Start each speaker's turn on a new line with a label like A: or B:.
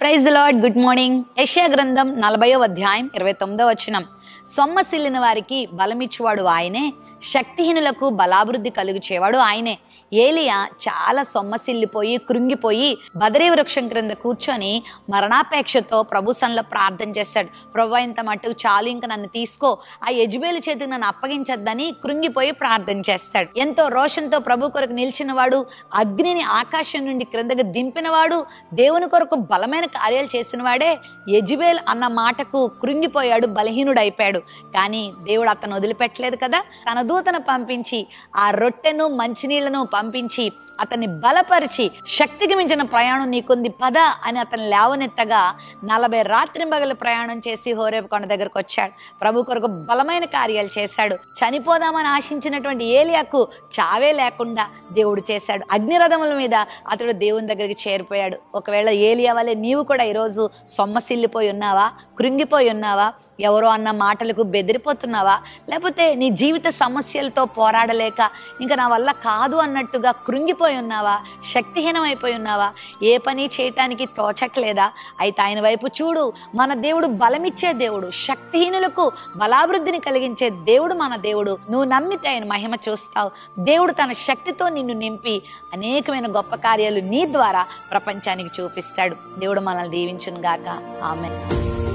A: praise lord good morning యెషయా గ్రంథం నలభయో అధ్యాయం ఇరవై తొమ్మిదో వచనం సొమ్మసిల్లిన వారికి బలమిచ్చువాడు ఆయనే శక్తిహీనులకు బలాభివృద్ధి కలుగుచేవాడు ఆయనే ఏలియా చాలా సొమ్మసిల్లిపోయి కృంగిపోయి బదరీ వృక్షం క్రింద కూర్చొని మరణాపేక్షతో ప్రభు సన్లో ప్రార్థన చేశాడు ప్రభు ఇంత మటుకు చాలు ఇంకా నన్ను తీసుకో ఆ యజుబేలు చేతికి నన్ను అప్పగించొద్దని కృంగిపోయి ప్రార్థన చేస్తాడు ఎంతో రోషంతో ప్రభు కొరకు నిలిచిన వాడు అగ్నిని ఆకాశం నుండి క్రిందకి దింపినవాడు దేవుని కొరకు బలమైన కార్యాలు చేసిన వాడే యజుబేల్ అన్న మాటకు కృంగిపోయాడు బలహీనుడైపోయాడు కానీ దేవుడు అతను వదిలిపెట్టలేదు కదా తన దూతను పంపించి ఆ రొట్టెను మంచినీళ్లను పంపించి అతన్ని బలపరిచి శక్తికి మించిన ప్రయాణం నీకుంది పద అని అతను లేవనెత్తగా నలభై రాత్రి పగలు ప్రయాణం చేసి హోరేపు కొండ దగ్గరకు వచ్చాడు ప్రభు కొరకు బలమైన కార్యాలు చేశాడు చనిపోదామని ఆశించినటువంటి ఏలియాకు చావే లేకుండా దేవుడు చేశాడు అగ్నిరథముల మీద అతడు దేవుని దగ్గరికి చేరిపోయాడు ఒకవేళ ఏలియా వల్లే నీవు కూడా ఈరోజు సొమ్మసిల్లిపోయి ఉన్నావా కృంగిపోయి ఉన్నావా ఎవరో అన్న మాటలకు బెదిరిపోతున్నావా లేకపోతే నీ జీవిత సమస్యలతో పోరాడలేక ఇంకా నా వల్ల కాదు అన్నట్టుగా కృంగిపోయి ఉన్నావా శక్తిహీనమైపోయి ఉన్నావా ఏ పని చేయటానికి తోచట్లేదా అయితే ఆయన వైపు చూడు మన దేవుడు బలమిచ్చే దేవుడు శక్తిహీనులకు బలాభివృద్ధిని కలిగించే దేవుడు మన దేవుడు నువ్వు నమ్మితే ఆయన మహిమ చూస్తావు దేవుడు తన శక్తితో నిన్ను నింపి అనేకమైన గొప్ప కార్యాలు నీ ద్వారా ప్రపంచానికి చూపిస్తాడు దేవుడు మనల్ని దీవించును గాక ఆమె